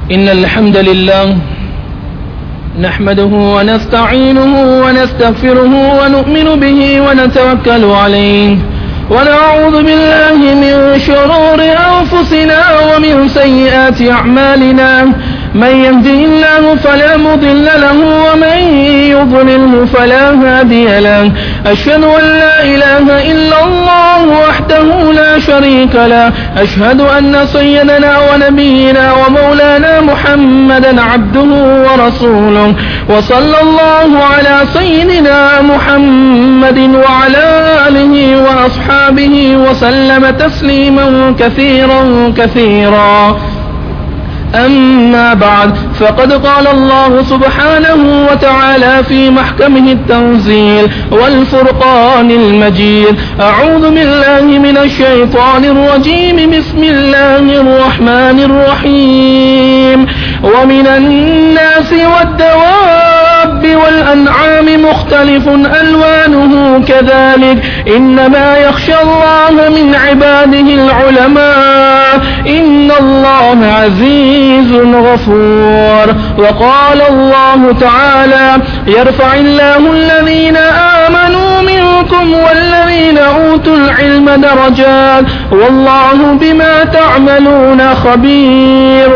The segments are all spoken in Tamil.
إن الحمد لله نحمده ونستعينه ونستغفره ونؤمن به ونتوكل عليه ونعوذ بالله من شرور أنفسنا ومن سيئات أعمالنا من يهده الله فلا مضل له ومن يضلله فلا هادي له أشهد أن لا إله إلا الله وحده لا شريك له أشهد أن سيدنا ونبينا ومولانا محمدا عبده ورسوله وصلى الله على سيدنا محمد وعلى آله وأصحابه وسلم تسليما كثيرا كثيرا أما بعد فقد قال الله سبحانه وتعالى في محكمه التنزيل والفرقان المجيد أعوذ بالله من الشيطان الرجيم بسم الله الرحمن الرحيم ومن الناس والدواب والأنعام مختلف ألوانه كذلك إنما يخشى الله من عباده العلماء إن الله عزيز غفور وقال الله تعالى يرفع الله الذين آمنوا منكم والذين أوتوا العلم درجات والله بما تعملون خبير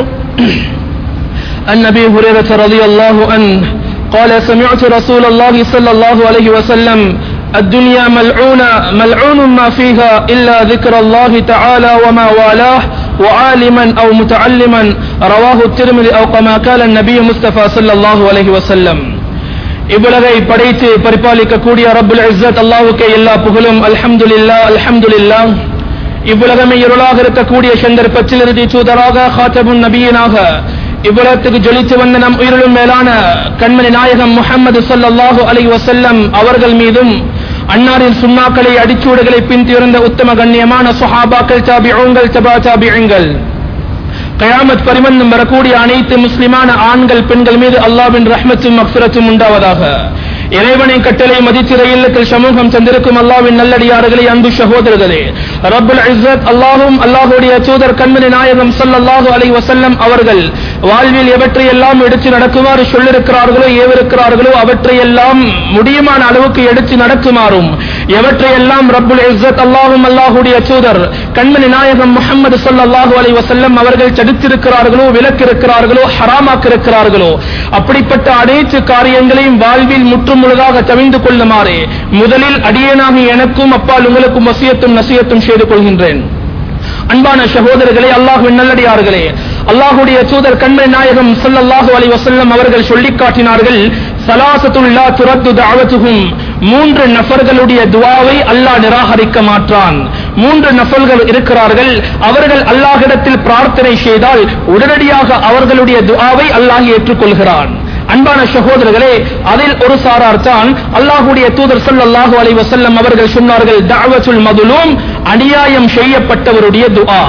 عن ابي هريره رضي الله عنه قال سمعت رسول الله صلى الله عليه وسلم الدنيا ملعونة ملعون ما فيها إلا ذكر الله تعالى وما والاه وعالما أو متعلما رواه الترمذي أو كما قال النبي مصطفى صلى الله عليه وسلم இவ்வுலகை படைத்து பரிபாலிக்கக்கூடிய ரப்புல் இஸ்ஸத் அல்லாஹ்வுக்கே எல்லா புகழும் அல்ஹம்துலில்லாஹ் அல்ஹம்துலில்லாஹ் இவ்வுலகமே இருளாக இருக்கக்கூடிய சந்தர்ப்பத்தில் இறுதி தூதராக ஹாத்தபுன் நபியனாக இவ்வுலகத்துக்கு ஜொலித்து வந்த நம் உயிரிலும் மேலான கண்மணி நாயகம் முஹம்மது ஸல்லல்லாஹு அலைஹி வஸல்லம் அவர்கள் மீதும் அன்னாரின் சுண்ணாக்களை அடிச்சூடுகளை பின்திருந்த உத்தம கண்ணியமான சுஹாபாக்கள் தாபிஊங்கள் தபா தாபிஊங்கள் கயாமத் பரிமந்தம் வரக்கூடிய அனைத்து முஸ்லிமான ஆண்கள் பெண்கள் மீது அல்லாவின் ரஹ்மத்தும் மக்சுரத்தும் உண்டாவதாக இறைவனின் கட்டளை மதித்திர இல்லத்தில் சமூகம் தந்திருக்கும் அல்லாவின் நல்லடியார்களே அன்பு சகோதரர்களே ரப்புல் இஸ்ஸத் அல்லாஹும் அல்லாஹுடைய தூதர் கண்மணி நாயகம் ஸல்லல்லாஹு அலைஹி வஸல்லம் அவர்கள் வாழ்வில் எவற்றை எல்லாம் எடுத்து நடக்குமாறு சொல்லிருக்கிறார்களோ ஏவிருக்கிறார்களோ அவற்றை எல்லாம் முடியுமான அளவுக்கு எடுத்து நடக்குமாறும் எவற்றை எல்லாம் ரப்புல் இஸ்ஸத் அல்லாஹும் அல்லாஹுடைய தூதர் கண்மணி நாயகம் முஹம்மது ஸல்லல்லாஹு அலைஹி வஸல்லம் அவர்கள் தடுத்திருக்கிறார்களோ விலக்கிருக்கிறார்களோ ஹராமாக்கிருக்கிறார்களோ அப்படிப்பட்ட அனைத்து காரியங்களையும் வாழ்வில் முற்றும் முழுதாக தவிந்து கொள்ளுமாறு முதலில் அடியேனாக எனக்கும் அப்பால் உங்களுக்கும் வசியத்தும் நசியத்தும் செய்து கொள்கின்றேன் அன்பான சகோதரர்களே அல்லாஹுவின் நல்லடியார்களே அல்லாஹுடைய தூதர் கண்மை நாயகம் ஸல்லல்லாஹு அலைஹி வஸல்லம் அவர்கள் சொல்லிக் காட்டினார்கள் சலாசத்துல்லா துரத்து தஅவத்துஹும் மூன்று நபர்களுடைய துஆவை அல்லாஹ் நிராகரிக்க மாட்டான் மூன்று நபர்கள் இருக்கிறார்கள் அவர்கள் அல்லாஹ்விடத்தில் பிரார்த்தனை செய்தால் உடனடியாக அவர்களுடைய துஆவை அல்லாஹ் ஏற்றுக்கொள்கிறான் அன்பான சகோதரர்களே அதில் ஒரு சாரார் தான் அல்லாஹுடைய தூதர் ஸல்லல்லாஹு அலைஹி வஸல்லம் அவர்கள் சொன்னார்கள் தஅவத்துல் மதுலூம் அநியாயம் செய்யப்பட்டவருடைய துஆ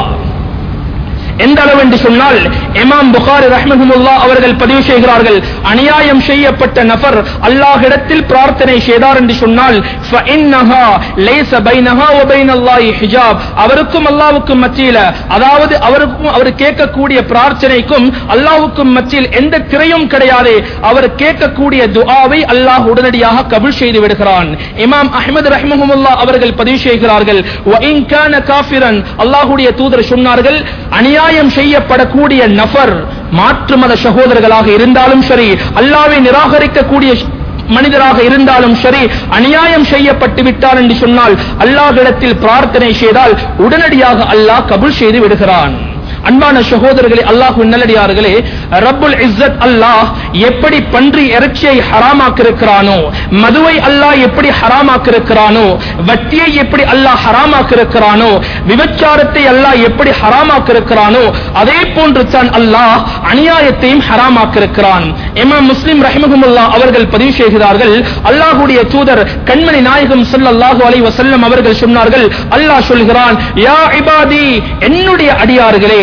எந்த அளவு என்று சொன்னால் இமாம் புகாரி ரஹ்மஹுல்லா அவர்கள் பதிவு செய்கிறார்கள் அநியாயம் செய்யப்பட்ட நபர் அல்லாஹ்விடத்தில் பிரார்த்தனை செய்தார் என்று சொன்னால் ஃபஇன்னஹா லைஸ பைனஹா வ பைனல்லாஹி ஹிஜாப் அவருக்கும் அல்லாஹ்வுக்கும் மத்தியில அதாவது அவருக்கும் அவர் கேட்கக்கூடிய பிரார்த்தனைக்கும் அல்லாஹ்வுக்கும் மத்தியில் எந்த திரையும் கிடையாது அவர் கேட்கக்கூடிய துஆவை அல்லாஹ் உடனடியாக கபூல் செய்து விடுகிறான் இமாம் அஹ்மது ரஹ்மஹுல்லா அவர்கள் பதிவு செய்கிறார்கள் வ இன் கான காஃபிரன் அல்லாஹ்வுடைய தூதர் சொன்னார்கள் அநியாயம் செய்யப்படக்கூடிய நபர் மாற்று மத சகோதரர்களாக இருந்தாலும் சரி அல்லாவை நிராகரிக்கக்கூடிய மனிதராக இருந்தாலும் சரி அநியாயம் செய்யப்பட்டு விட்டார் என்று சொன்னால் அல்லாஹ்விடத்தில் பிரார்த்தனை செய்தால் உடனடியாக அல்லாஹ் கபுல் செய்து விடுகிறான் அன்பான சகோதரர்களே அல்லாஹ் நல்லடியார்களே ரப்புல் இஸ்ஸத் அல்லாஹ் எப்படி பன்றி இறைச்சியை ஹராமாக்கிருக்கிறானோ மதுவை அல்லாஹ் எப்படி ஹராமாக்கிருக்கிறானோ வட்டியை எப்படி அல்லாஹ் ஹராமாக்கிருக்கிறானோ விபச்சாரத்தை அல்லாஹ் எப்படி ஹராமாக்கிருக்கிறானோ அதே போன்று தான் அல்லாஹ் அநியாயத்தையும் ஹராமாக்கிருக்கிறான் இமாம் முஸ்லிம் ரஹிமஹுல்லா அவர்கள் பதிவு செய்கிறார்கள் அல்லாஹ்வுடைய தூதர் கண்மணி நாயகம் ஸல்லல்லாஹு அலைஹி வஸல்லம் அவர்கள் சொன்னார்கள் அல்லாஹ் சொல்கிறான் யா இபாதி என்னுடைய அடியார்களே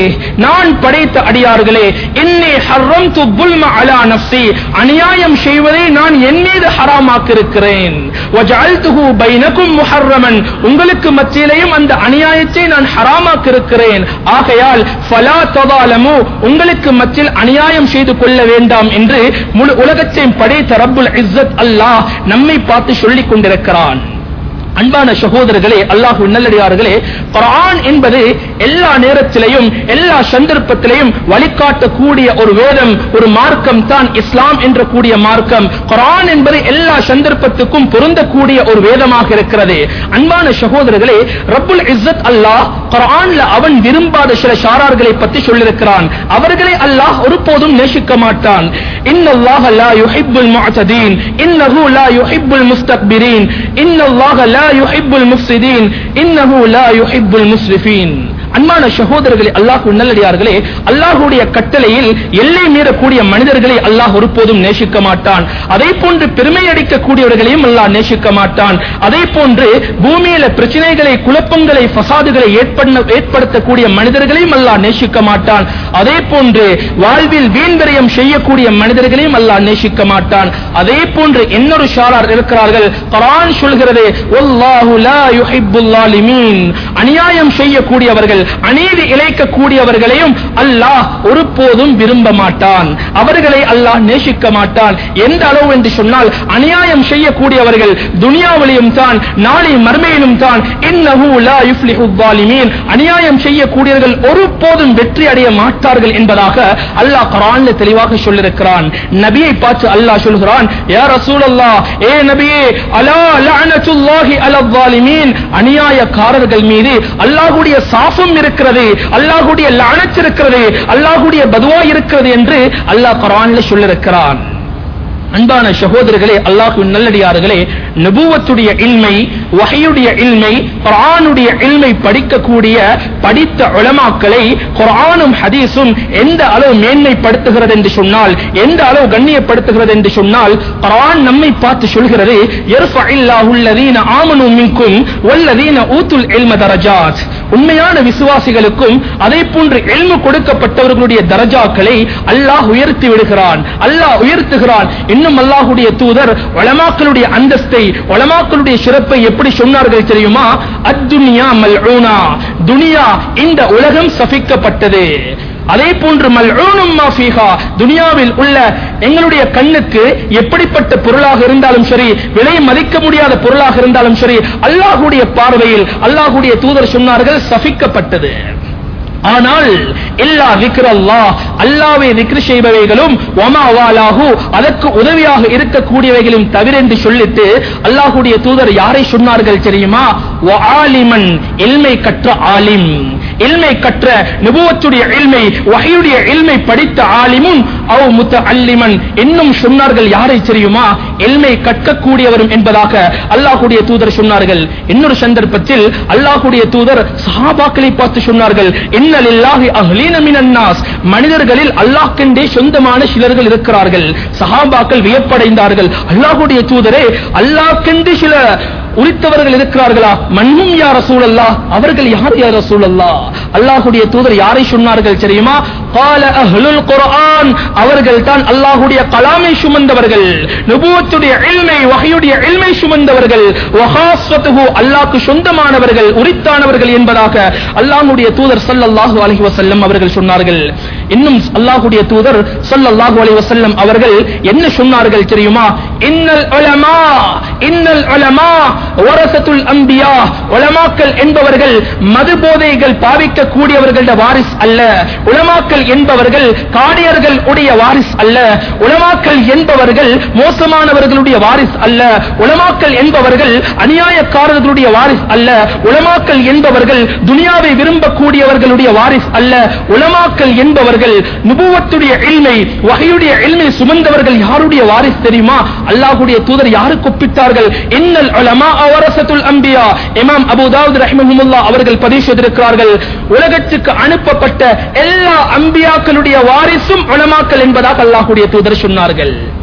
நான் படைத்த அடியார்களே இன்னி ஹர்ரம்து புல்ம அலா நஃப்ஸி அநியாயம் செய்வதை நான் என் மீது ஹராமாக்கியிருக்கிறேன் வஜஅல்துஹு பைனக்கும் முஹர்ரமன் உங்களுக்கு மத்தியிலேயும் அந்த அநியாயத்தை நான் ஹராமாக்கியிருக்கிறேன் ஆகையால் ஃபலா ததாலமு உங்களுக்கு மத்தியில் அநியாயம் செய்து கொள்ள வேண்டாம் என்று முழு உலகத்தையும் படைத்த ரப்புல் இஸ்ஸத் அல்லாஹ் நம்மை பார்த்து சொல்லிக் கொண்டிருக்கிறான் அன்பான சகோதரர்களே அல்லாஹு நல்லடியார்களே குர்ஆன் என்பது எல்லா நேரத்திலையும் எல்லா சந்தர்ப்பத்திலையும் வழிகாட்டக்கூடிய ஒரு வேதம் ஒரு மார்க்கம் தான் இஸ்லாம் என்ற கூடிய மார்க்கம் குர்ஆன் என்பது எல்லா சந்தர்ப்பத்துக்கும் பொருந்தக்கூடிய ஒரு வேதமாக இருக்கிறது அன்பான சகோதரர்களே ரப்புல் இஸ்ஸத் அல்லாஹ் குர்ஆன்ல அவன் விரும்பாத சில ஷாரார்களை பற்றி சொல்லியிருக்கிறான் அவர்களை அல்லாஹ் ஒருபோதும் நேசிக்க மாட்டான் இன்னல்லாஹ லா யுஹிப்புல் முஅ்ததீன் இன்னஹு லா யுஹிப்புல் முஸ்தக்பிரீன் இன்னல்லாஹ லா யுஹிப்புல் முஃப்ஸிதீன் இன்னஹு லா யுஹிப்புல் முஸ்ரிஃபீன் அன்பான சகோதரர்களே அல்லாஹ் நல்லடியார்களே அல்லாஹ்வுடைய கட்டளையில் எல்லை மீறக்கூடிய மனிதர்களை அல்லாஹ் ஒருபோதும் நேசிக்க மாட்டான் அதே போன்று பெருமை அடிக்கக்கூடியவர்களையும் அல்லாஹ் நேசிக்க மாட்டான் அதே போன்று பூமியில பிரச்சனைகளை குழப்பங்களை ஃபசாதுகளை ஏற்பட- ஏற்படுத்தக்கூடிய மனிதர்களையும் அல்லாஹ் நேசிக்க மாட்டான் அதே போன்று வாழ்வில் வீண்விரயம் செய்யக்கூடிய மனிதர்களையும் அல்லாஹ் நேசிக்க மாட்டான் அதே போன்று இன்னொரு ஷாரார் இருக்கிறார்கள் குர்ஆன் சொல்கிறது வல்லாஹு லா யுஹிப்புல் லாலிமீன் அநியாயம் செய்யக்கூடியவர்கள் அநீதி இழைக்கக்கூடியவர்களையும் அல்லாஹ் ஒருபோதும் விரும்ப மாட்டான் அவர்களை அல்லாஹ் நேசிக்க மாட்டான் எந்த அளவு என்று சொன்னால் அநியாயம் செய்யக்கூடியவர்கள் துனியாவிலையும் தான் நாளை மர்மையிலும் தான் இன்னஹு லா யுஃப்லிஹு ஸாலிமீன் அநியாயம் செய்யக்கூடியவர்கள் ஒருபோதும் வெற்றி அடைய மாட்டார்கள் என்பதாக அல்லாஹ் குர்ஆன்ல தெளிவாக சொல்லியிருக்கிறான் நபியை பார்த்து அல்லாஹ் சொல்கிறான் யா ரசூலல்லாஹ் ஏ நபியே அலா லஅனத்துல்லாஹி அலா ஸாலிமீன் அநியாயக்காரர்கள் மீது அல்லாஹ்வுடைய சாபம் இருக்கிறது அல்லாஹ்வுடைய லஅனத் இருக்கிறது அல்லாஹ்வுடைய பதுவா இருக்கிறது என்று அல்லாஹ் குர்ஆன்ல சொல்லியிருக்கிறான் அன்பான சகோதரர்களே அல்லாஹ்வின் நல்லடியார்களே நபுவத்துடைய இல்மை வஹையுடைய இல்மை குர்ஆனுடைய இல்மை படிக்கக்கூடிய படித்த உலமாக்களை குர்ஆனும் ஹதீஸும் எந்த அளவு மேன்மைப்படுத்துகிறது என்று சொன்னால் எந்த அளவு கண்ணியப்படுத்துகிறது என்று சொன்னால் குர்ஆன் நம்மை பார்த்து சொல்கிறது யர்ஃபஇல்லாஹு அல்லதீன ஆமனு மின்கும் வல்லதீன ஊத்துல் இல்ம தரஜாத் உண்மையான விசுவாசிகளுக்கும் அதே போன்று எல்மு கொடுக்கப்பட்டவர்களுடைய தரஜாக்களை அல்லாஹ் உயர்த்தி விடுகிறான் அல்லாஹ் உயர்த்துகிறான் இன்னும் அல்லாஹ்வுடைய தூதர் உலமாக்களுடைய அந்தஸ்தை உலமாக்களுடைய சிறப்பை எப்படி சொன்னார்கள் தெரியுமா அத்துனியா மல்ஊனா துனியா இந்த உலகம் சபிக்கப்பட்டது அதே போன்று மல்ஊனும் மா ஃபீஹா துனியாவில் உள்ள எங்களுடைய கண்ணுக்கு எப்படிப்பட்ட பொருளாக இருந்தாலும் சரி விலை மதிக்க முடியாத பொருளாக இருந்தாலும் சரி அல்லாஹ்வுடைய பார்வையில் அல்லாஹ்வுடைய தூதர் சொன்னார்கள் சபிக்கப்பட்டது ஆனால் எல்லா விக்ர அல்லாஹ் அல்லாவே விக்ர செய்பவைகளும் ஒமா வாலாஹு அதற்கு உதவியாக இருக்கக்கூடியவைகளும் தவிர என்று சொல்லிட்டு அல்லாஹ்வுடைய தூதர் யாரை சொன்னார்கள் தெரியுமா ஆலிமன் இல்மை கற்ற ஆலிம் இல்மை கற்ற நுபுவத்துடைய இல்மை வகையுடைய இல்மை படித்த ஆலிமும் அவ் முத்த அல்லிமன் இன்னும் சொன்னார்கள் யாரை தெரியுமா இல்மை கற்கக்கூடியவரும் என்பதாக அல்லாஹ்வுடைய தூதர் சொன்னார்கள் இன்னொரு சந்தர்ப்பத்தில் அல்லாஹ்வுடைய தூதர் சஹாபாக்களை பார்த்து சொன்னார்கள் இன்னலில்லாஹி அஹ்லீன மினன் நாஸ் மனிதர்களில் அல்லாஹ்க்கென்றே சொந்தமான சிலர்கள் இருக்கிறார்கள் சஹாபாக்கள் வியப்படைந்தார்கள் அல்லாஹ்வுடைய தூதரே அல்லாஹ்க்கென்று சில உரித்தவர்கள் இருக்கிறார்களா மன்னும் யார் ரசூலல்லா அவர்கள் யார் யார் ரசூலல்லா அல்லாஹ்வுடைய தூதர் யாரை சொன்னார்கள் தெரியுமா قال اهل القرآن அவர்கள் தான் அல்லாஹ்வுடைய கலாமை சுமந்தவர்கள் நபுவத்துடைய இல்மை வஹையுடைய இல்மை சுமந்தவர்கள் வஹாஸ்வத்துஹு அல்லாஹ்க்கு சொந்தமானவர்கள் உரித்தானவர்கள் என்பதாக அல்லாஹ்வுடைய தூதர் ஸல்லல்லாஹு அலைஹி வஸல்லம் அவர்கள் சொன்னார்கள் இன்னும் அல்லாஹ்வுடைய தூதர் ஸல்லல்லாஹு அலைஹி வஸல்லம் அவர்கள் என்ன சொன்னார்கள் தெரியுமா இன்னல் உலமா இன்னல் உலமா வரசத்துல் அம்பியா உலமாக்கள் என்பவர்கள் மது போதைகள் பாவிக்க கூடியவர்களோட வாரிஸ் அல்ல உலமாக்கள் என்பவர்கள் காடியர்கள் உடைய வாரிஸ் அல்ல உலமாக்கள் என்பவர்கள் மோசமானவர்களுடைய வாரிஸ் அல்ல உலமாக்கள் என்பவர்கள் அநியாயக்காரர்களுடைய வாரிஸ் அல்ல உலமாக்கள் என்பவர்கள் துனியாவை விரும்பக்கூடியவர்களுடைய வாரிஸ் அல்ல உலமாக்கள் என்பவர்கள் நுபுவத்துடைய இல்மை வகையுடைய இல்மை சுமந்தவர்கள் யாருடைய வாரிஸ் தெரியுமா அல்லாஹ்வுடைய தூதர் யாருக்கு ஒப்பிட்டார்கள் இன்னல் உலமா அவரசத்துல் அம்பியா இமாம் அபூ தாவூத் ரஹிமஹுல்லாஹ் அவர்கள் பதிவு செய்திருக்கிறார்கள் உலகத்துக்கு அனுப்பப்பட்ட எல்லா அம்பியாக்களுடைய வாரிசும் உலமாக்கள் என்பதாக அல்லாஹ்வுடைய தூதர் சொன்னார்கள்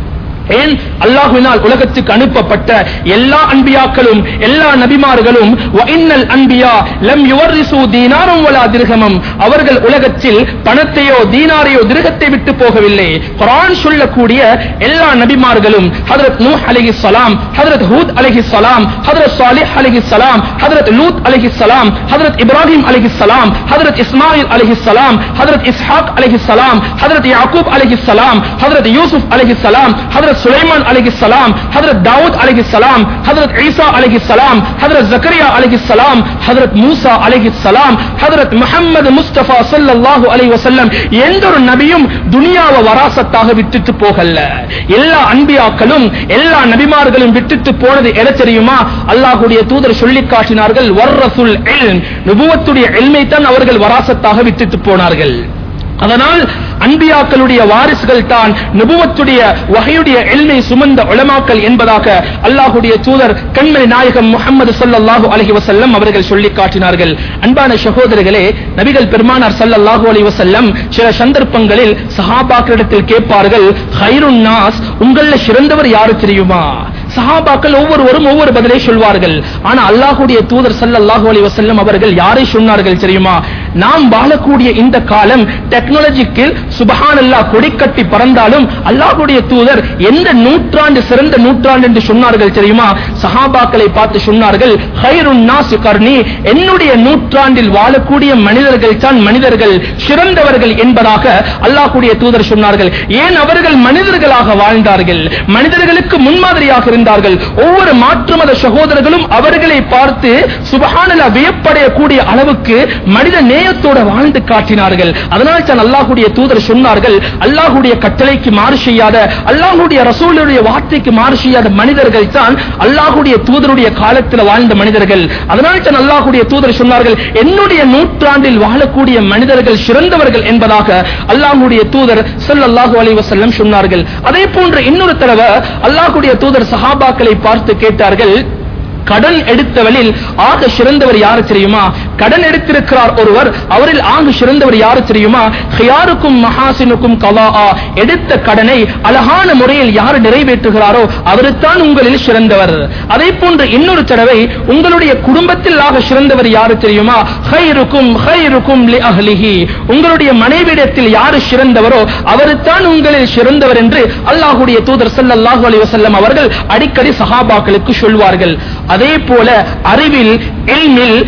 ஏன் அல்லாஹ்வினால் உலகத்துக்கு அனுப்பப்பட்ட எல்லா அன்பியாக்களும் எல்லா நபிமார்களும் வஇன்னல் அன்பியா லம் யுவர்ரிசு தீனாரம் வலா திர்ஹமம் அவர்கள் உலகத்தில் பணத்தையோ தீனாரையோ திருகத்தை விட்டு போகவில்லை குர்ஆன் சொல்லக்கூடிய எல்லா நபிமார்களும் ஹஜரத் நூஹ் அலைஹிஸ்ஸலாம் ஹஜரத் ஹூத் அலைஹிஸ்ஸலாம் ஹஜரத் சாலிஹ் அலைஹிஸ்ஸலாம் ஹஜரத் லூத் அலைஹிஸ்ஸலாம் ஹஜரத் இப்ராஹிம் அலைஹிஸ்ஸலாம் ஹஜரத் இஸ்மாயில் அலைஹிஸ்ஸலாம் ஹஜரத் இஸ்ஹாக் அலைஹிஸ்ஸலாம் ஹஜரத் யாக்கூப் அலைஹிஸ்ஸலாம் ஹஜரத் யூசுப் அலைஹிஸ்ஸலாம் ஹஜரத் சுலைமான் அலைஹிஸ்ஸலாம் ஹஜரத் தாவூத் அலைஹிஸ்ஸலாம் ஹஜரத் ஈசா அலைஹிஸ்ஸலாம் ஹஜரத் ஜக்கரியா அலைஹிஸ்ஸலாம் ஹஜரத் மூசா அலைஹிஸ்ஸலாம் ஹஜரத் முஹம்மது முஸ்தபா ஸல்லல்லாஹு அலைஹி வஸல்லம் எந்த ஒரு நபியும் துனியாவை வராசத்தாக விட்டுட்டு போகல எல்லா அன்பியாக்களும் எல்லா நபிமார்களும் விட்டுட்டு போனது எதை தெரியுமா அல்லாஹ்வுடைய தூதர் சொல்லி காட்டினார்கள் வர்ரசுல் இல்ம் நுபுவத்துடைய இல்மை தான் அவர்கள் வராசத்தாக விட்டுட்டு போனார்கள் அதனால் அன்பியாக்களுடைய வாரிசுகள் தான் நுபுவத்துடைய வகையுடைய எல்மை சுமந்த உலமாக்கல் என்பதாக அல்லாஹுடைய தூதர் கண்மணி நாயகம் முகமது ஸல்லல்லாஹு அலைஹி வஸல்லம் அவர்கள் சொல்லி காட்டினார்கள் அன்பான சகோதரர்களே நபிகள் பெருமானார் ஸல்லல்லாஹு அலைஹி வஸல்லம் சில சந்தர்ப்பங்களில் சஹாபாக்களிடத்தில் கேட்பார்கள் ஹைருன் நாஸ் உங்கள சிறந்தவர் யாரு தெரியுமா சஹாபாக்கள் ஒவ்வொருவரும் ஒவ்வொரு பதிலை சொல்வார்கள் ஆனா அல்லாஹ்வுடைய தூதர் ஸல்லல்லாஹு அலைஹி வஸல்லம் அவர்கள் யாரை சொன்னார்கள் தெரியுமா நாம் வாழக்கூடிய இந்த காலம் டெக்னாலஜிக்கு சுபஹானல்லாஹ் கொடிக்கட்டி பறந்தாலும் அல்லாஹ்வுடைய தூதர் எந்த நூற்றாண்டு சிறந்த நூற்றாண்டு என்று சொன்னார்கள் தெரியுமா சஹாபாக்களை பார்த்து சொன்னார்கள் ஹைருன் நாஸ் கர்ணி என்னுடைய நூற்றாண்டில் வாழக்கூடிய மனிதர்கள் தான் மனிதர்கள் சிறந்தவர்கள் என்பதாக அல்லாஹ்வுடைய தூதர் சொன்னார்கள் ஏன் அவர்கள் மனிதர்களாக வாழ்ந்தார்கள் மனிதர்களுக்கு முன்மாதிரியாக இருந்தார்கள் ஒவ்வொரு மாற்று மத சகோதரர்களும் அவர்களை பார்த்து சுபஹானல்லாஹ் வியப்படையக்கூடிய அளவுக்கு மனித நேயத்தோட வாழ்ந்து காட்டினார்கள் அதனால் தான் அல்லாஹ்வுடைய தூதர் சொன்னார்கள் அல்லாஹ்வுடைய கட்டளைக்கு மாறு செய்யாத அல்லாஹ்வுடைய ரசூலுடைய வார்த்தைக்கு மாறு செய்யாத மனிதர்கள் தான் அல்லாஹ்வுடைய தூதருடைய காலத்தில் வாழ்ந்த மனிதர்கள் அதனால் தான் அல்லாஹ்வுடைய தூதர் சொன்னார்கள் என்னுடைய நூற்றாண்டில் வாழக்கூடிய மனிதர்கள் சிறந்தவர்கள் என்பதாக அல்லாஹ்வுடைய தூதர் ஸல்லல்லாஹு அலைஹி வஸல்லம் சொன்னார்கள் அதே போன்று இன்னொரு தடவை அல்லாஹ்வுடைய தூதர் சஹாபாக்களை பார்த்து கேட்டார்கள் கடன் எடுத்தவளில் ஆக சிறந்தவர் யாரு தெரியுமா கடன் எடுத்திருக்கிறார் ஒருவர் அவரில் ஆக சிறந்தவர் யாரு தெரியுமா ஹியாருக்கும் மகாசினுக்கும் கலாஆ எடுத்த கடனை அழகான முறையில் யார் நிறைவேற்றுகிறாரோ அவருத்தான் உங்களில் சிறந்தவர் அதே போன்று இன்னொரு தடவை உங்களுடைய குடும்பத்தில் ஆக சிறந்தவர் யாரு தெரியுமா ஹைருக்கும் ஹைருக்கும் லி அஹ்லிஹி உங்களுடைய மனைவிடத்தில் யாரு சிறந்தவரோ அவருத்தான் உங்களில் சிறந்தவர் என்று அல்லாஹ்வுடைய தூதர் ஸல்லல்லாஹு அலைஹி வஸல்லம் அவர்கள் அடிக்கடி சஹாபாக்களுக்கு சொல்வார்கள் அதே போல அறிவில் இல்மில்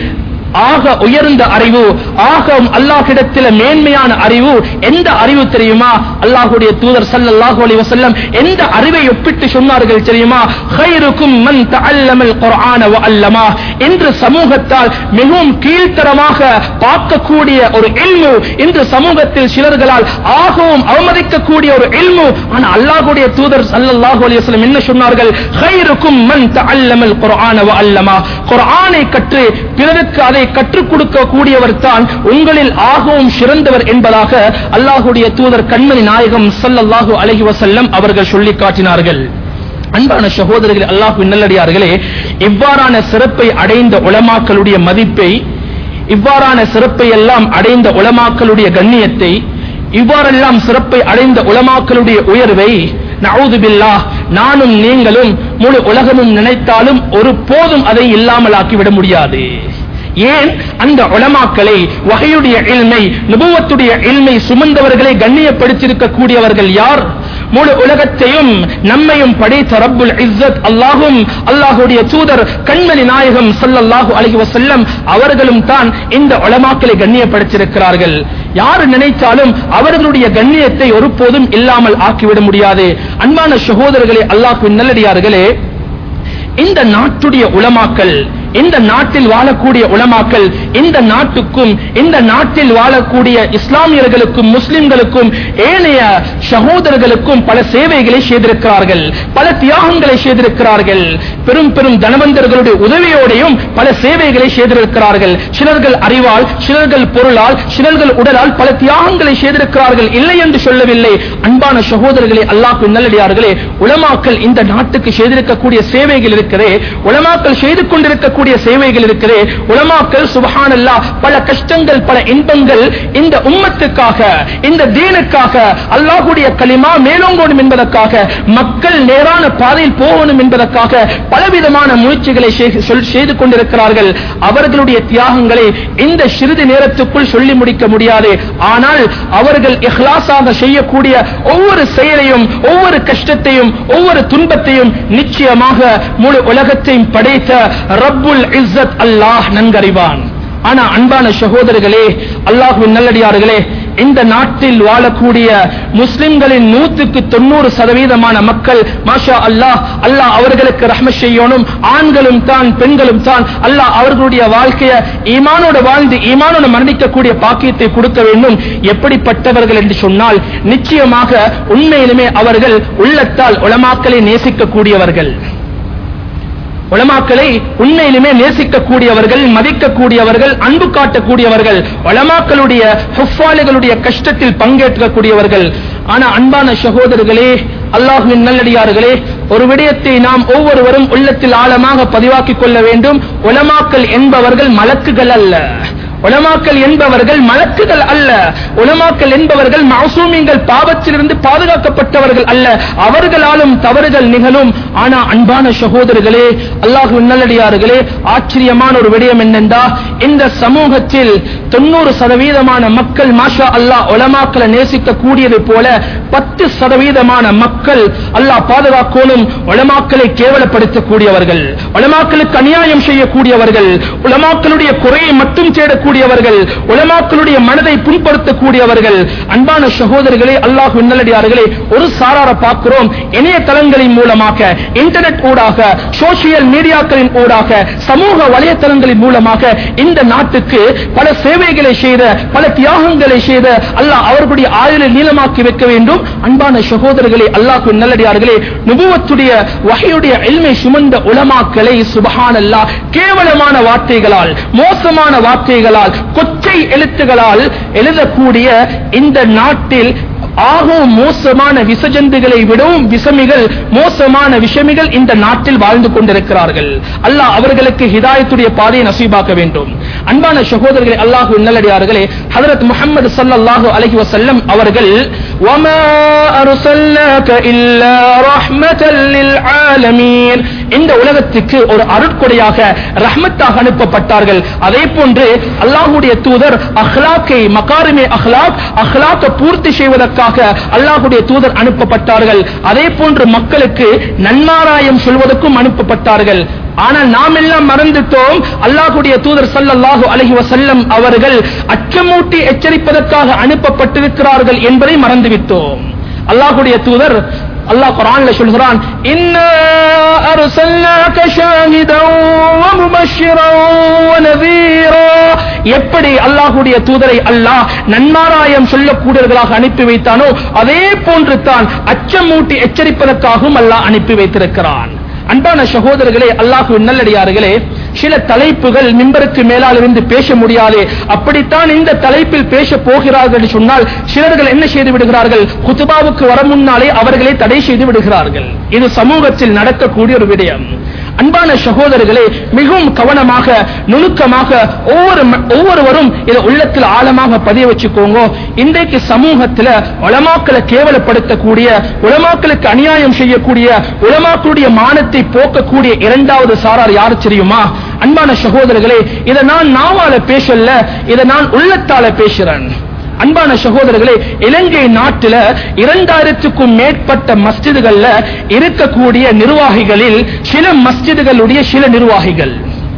ஆக உயர்ந்த அறிவு ஆக அல்லாஹ்விடத்தில் மேன்மையான அறிவு எந்த அறிவு தெரியுமா அல்லாஹ்வுடைய தூதர் ஸல்லல்லாஹு அலைஹி வஸல்லம் எந்த அறிவை ஒப்பிட்டு சொன்னார்கள் தெரியுமா خيركم من تعلم القرآن وعلمه என்று சமூகத்தால் மிகவும் கீழ்த்தரமாக பார்க்கக்கூடிய ஒரு இல்மு இன்று சமூகத்தில் சிலர்களால் ஆகவும் அவமதிக்கக்கூடிய ஒரு இல்மு ஆனா அல்லாஹ்வுடைய தூதர் ஸல்லல்லாஹு அலைஹி வஸல்லம் என்ன சொன்னார்கள் خيركم من تعلم القرآن وعلمه குர்ஆனை கற்று பிறருக்கு அதை கற்றுக் கொடுக்க கூடியவர் தான் உங்களில் ஆகவும் சிறந்தவர் என்பதாக அல்லாஹ்வுடைய தூதர் கண்மணி நாயகம் ஸல்லல்லாஹு அலைஹி வஸல்லம் அவர்கள் சொல்லி காட்டினார்கள் அன்பான சகோதரர்கள் அல்லாஹ்வின் நல்லடியார்களே இவ்வாறான சிறப்பை அடைந்த உலமாக்களுடைய மதிப்பை இவ்வாறான சிறப்பை எல்லாம் அடைந்த உலமாக்களுடைய கண்ணியத்தை இவ்வாறெல்லாம் சிறப்பை அடைந்த உலமாக்களுடைய உயர்வை நவுது பில்லாஹ் நானும் நீங்களும் முழு உலகமும் நினைத்தாலும் ஒரு போதும் அதை இல்லாமல் ஆக்கிவிட முடியாது ஏன் அந்த உலமாக்களை வகையுடைய இல்மை நுபுவத்துடைய இல்மை சுமந்தவர்களை கண்ணியப்படுத்தியிருக்க கூடியவர்கள் யார் முழு உலகத்தையும் நம்மையும் படைத்த ரப்புல் இஸ்ஸத் அல்லாஹும் அல்லாஹுடைய தூதர் கண்மணி நாயகம் ஸல்லல்லாஹு அலைஹி வஸல்லம் அவர்களும் தான் இந்த உலமாக்களை கண்ணியப்படுத்தியிருக்கிறார்கள் யார் நினைத்தாலும் அவர்களுடைய கண்ணியத்தை ஒருபோதும் இல்லாமல் ஆக்கிவிட முடியாது அன்பான சகோதரர்களே அல்லாஹ்வின் நல்லடியார்களே இந்த நாட்டுடைய உலமாக்கள் இந்த நாட்டில் வாழக்கூடிய உலமாக்கள் இந்த நாட்டுக்கும் இந்த நாட்டில் வாழக்கூடிய இஸ்லாமியர்களுக்கும் முஸ்லிம்களுக்கும் ஏனைய சகோதரர்களுக்கும் பல சேவைகளை செய்திருக்கிறார்கள் பல தியாகங்களை செய்திருக்கிறார்கள் பெரும் பெரும் தனவந்தர்களுடைய உதவியோடையும் பல சேவைகளை செய்திருக்கிறார்கள் சிலர்கள் அறிவால் சிலர்கள் பொருளால் சிலர்கள் உடலால் பல தியாகங்களை செய்திருக்கிறார்கள் இல்லை என்று சொல்லவில்லை அன்பான சகோதரர்களே அல்லாஹ் நல்லடியார்களே உலமாக்கள் இந்த நாட்டுக்கு செய்திருக்கக்கூடிய சேவைகள் இருக்கிறே உலமாக்கள் செய்து கொண்டிருக்கக்கூடிய செய்யக்கூடிய சேவைகள் இருக்கிறே உலமாக்கள் சுபஹானல்லா பல கஷ்டங்கள் பல இன்பங்கள் இந்த உம்மத்துக்காக இந்த தீனுக்காக அல்லாஹ்வுடைய கலிமா மேலோங்கணும் என்பதற்காக மக்கள் நேரான பாதையில் போகணும் என்பதற்காக பலவிதமான முயற்சிகளை செய்- சொல்- செய்து கொண்டிருக்கிறார்கள் அவர்களுடைய தியாகங்களை இந்த சிறிது நேரத்துக்குள் சொல்லி முடிக்க முடியாது ஆனால் அவர்கள் இஹ்லாஸாக செய்யக்கூடிய ஒவ்வொரு செயலையும் ஒவ்வொரு கஷ்டத்தையும் ஒவ்வொரு துன்பத்தையும் நிச்சயமாக முழு உலகத்தையும் படைத்த ரப்புல் இஸ்ஸத் அல்லாஹ் நன்கறிவான் ஆனா அன்பான சகோதரர்களே அல்லாஹ்வின் நல்லடியார்களே இந்த நாட்டில் வாழக்கூடிய முஸ்லிம்களின் நூற்றுக்கு தொண்ணூறு சதவீதமான மக்கள் மாஷா அல்லாஹ் அல்லாஹ் அவர்களுக்கு ரஹ்ம செய்யணும் ஆண்களும் தான் பெண்களும் தான் அல்லாஹ் அவர்களுடைய வாழ்க்கைய ஈமானோட வாழ்ந்து ஈமானோட மரணிக்கக்கூடிய பாக்கியத்தை கொடுக்க வேண்டும் எப்படிப்பட்டவர்கள் என்று சொன்னால் நிச்சயமாக உண்மையிலுமே அவர்கள் உள்ளத்தால் உலமாக்களை நேசிக்கக்கூடியவர்கள் உலமாக்களை உண்மையிலுமே நேசிக்கக்கூடியவர்கள் மதிக்கக்கூடியவர்கள் அன்பு காட்டக்கூடியவர்கள் உலமாக்களுடைய ஹுஃபாலிகளுடைய கஷ்டத்தில் பங்கேற்கக்கூடியவர்கள் ஆனா அன்பான சகோதரர்களே அல்லாஹுவின் நல்லடியார்களே ஒரு விடயத்தை நாம் ஒவ்வொருவரும் உள்ளத்தில் ஆழமாக பதிவாக்கிக் கொள்ள வேண்டும் உலமாக்கள் என்பவர்கள் மலக்குகள் அல்ல உலமாக்கள் என்பவர்கள் மலக்குகள் அல்ல உலமாக்கள் என்பவர்கள் மாசூமியங்கள் பாவத்திலிருந்து பாதுகாக்கப்பட்டவர்கள் அல்ல அவர்களாலும் தவறுகள் நிகழும் ஆனா அன்பான சகோதரர்களே அல்லாஹு நல்லடியார்களே ஆச்சரியமான ஒரு விடயம் என்னென்றா இந்த சமூகத்தில் தொண்ணூறு சதவீதமான மக்கள் மாஷா அல்லாஹ் உலமாக்களை நேசிக்க கூடியது போல பத்து சதவீதமான மக்கள் அல்லாஹ் பாதுகாக்கணும் உலமாக்களை கேவலப்படுத்தக்கூடியவர்கள் உலமாக்களுக்கு அநியாயம் செய்யக்கூடியவர்கள் உலமாக்களுடைய குறையை மட்டும் தேடக்கூடியவர்கள் உலமாக்களுடைய மனதை புண்படுத்தக்கூடியவர்கள் அன்பான சகோதரர்களே அல்லாஹ் நல்லடியார்களே ஒரு சாரார பார்க்கிறோம் இணையதளங்களின் மூலமாக இன்டர்நெட் ஊடாக சோசியல் மீடியாக்களின் ஊடாக சமூக வலைத்தளங்களின் மூலமாக இந்த நாட்டுக்கு பல சேவைகளை செய்த பல தியாகங்களை செய்த அல்லாஹ் அவர்களுடைய ஆயுளை நீளமாக்கி வைக்க வேண்டும் அன்பான சகோதரர்களே அல்லாஹ் நல்லடியார்களே நுபுவத்துடைய வகையுடைய எல்மை சுமந்த உலமாக்களை சுபஹானல்லா கேவலமான வார்த்தைகளால் மோசமான வார்த்தைகளால் கொச்சை எழுத்துகளால் எழுதக்கூடிய இந்த நாட்டில் ஆகவும் மோசமான விசஜந்துகளை விடவும் விசமிகள் மோசமான விஷமிகள் இந்த நாட்டில் வாழ்ந்து கொண்டிருக்கிறார்கள் அல்லாஹ் அவர்களுக்கு ஹிதாயத்துடைய பாதையை நசீபாக்க வேண்டும் அன்பான சகோதரர்களே அல்லாஹ் நல்லடியார்களே ஹதரத் முஹம்மது ஸல்லல்லாஹு அலைஹி வஸல்லம் அவர்கள் வமா அர்சல்னாக இல்லா ரஹ்மத்தல் லில் ஆலமீன் இந்த உலகத்துக்கு ஒரு அருட்கொடையாக ரஹ்மத்தாக அனுப்பப்பட்டார்கள் அதே போன்று அல்லாஹ்வுடைய தூதர் அஹ்லாக்கை மகாரிமே அஹ்லாக் அஹ்லாக்கை பூர்த்தி செய்வதற்காக அல்லாஹ்வுடைய தூதர் அனுப்பப்பட்டார்கள் அதே போன்று மக்களுக்கு நன்மாராயம் சொல்வதற்கும் அனுப்பப்பட்டார்கள் ஆனால் நாம் எல்லாம் மறந்துட்டோம் அல்லாஹ்வுடைய தூதர் ஸல்லல்லாஹு அலைஹி வஸல்லம் அவர்கள் அச்சமூட்டி எச்சரிப்பதற்காக அனுப்பப்பட்டிருக்கிறார்கள் என்பதை மறந்துவிட்டோம் அல்லாஹ்வுடைய தூதர் அல்லாஹ் குர்ஆன்ல சொல்கிறான் இன்னா அர்சல்னாக ஷாஹிதன் வ முபஷ்ஷிரன் வ நதீரா எப்படி அல்லாஹ்வுடைய தூதரை அல்லாஹ் நன்மாராயம் சொல்லக்கூடியவர்களாக அனுப்பி வைத்தானோ அதே போன்று தான் அச்சமூட்டி எச்சரிப்பதற்காகவும் அல்லாஹ் அனுப்பி வைத்திருக்கிறான் அன்பான சகோதரர்களே அல்லாஹு நல்லடியார்களே சில தலைப்புகள் மிம்பருக்கு மேலால் இருந்து பேச முடியாது அப்படித்தான் இந்த தலைப்பில் பேச போகிறார்கள் என்று சொன்னால் சிலர்கள் என்ன செய்து விடுகிறார்கள் குத்துபாவுக்கு வர முன்னாலே அவர்களை தடை செய்து விடுகிறார்கள் இது சமூகத்தில் நடக்கக்கூடிய ஒரு விடயம் அன்பான சகோதரர்களே மிகவும் கவனமாக நுணுக்கமாக ஒவ்வொரு ம- ஒவ்வொருவரும் இதை உள்ளத்தில் ஆழமாக பதிய வச்சுக்கோங்க இன்றைக்கு சமூகத்துல உலமாக்களை கேவலப்படுத்தக்கூடிய உலமாக்களுக்கு அநியாயம் செய்யக்கூடிய உலமாக்களுடைய மானத்தை போக்கக்கூடிய இரண்டாவது சாரார் யாரு தெரியுமா அன்பான சகோதரர்களே இதை நான் நாவால பேசல இதை நான் உள்ளத்தால பேசுறேன் அன்பான சகோதரர்களே இலங்கை நாட்டில இரண்டாயிரத்துக்கும் மேற்பட்ட மஸ்ஜிதுகள்ல இருக்கக்கூடிய நிர்வாகிகளில் சில மஸ்ஜிதுகளுடைய சில நிர்வாகிகள்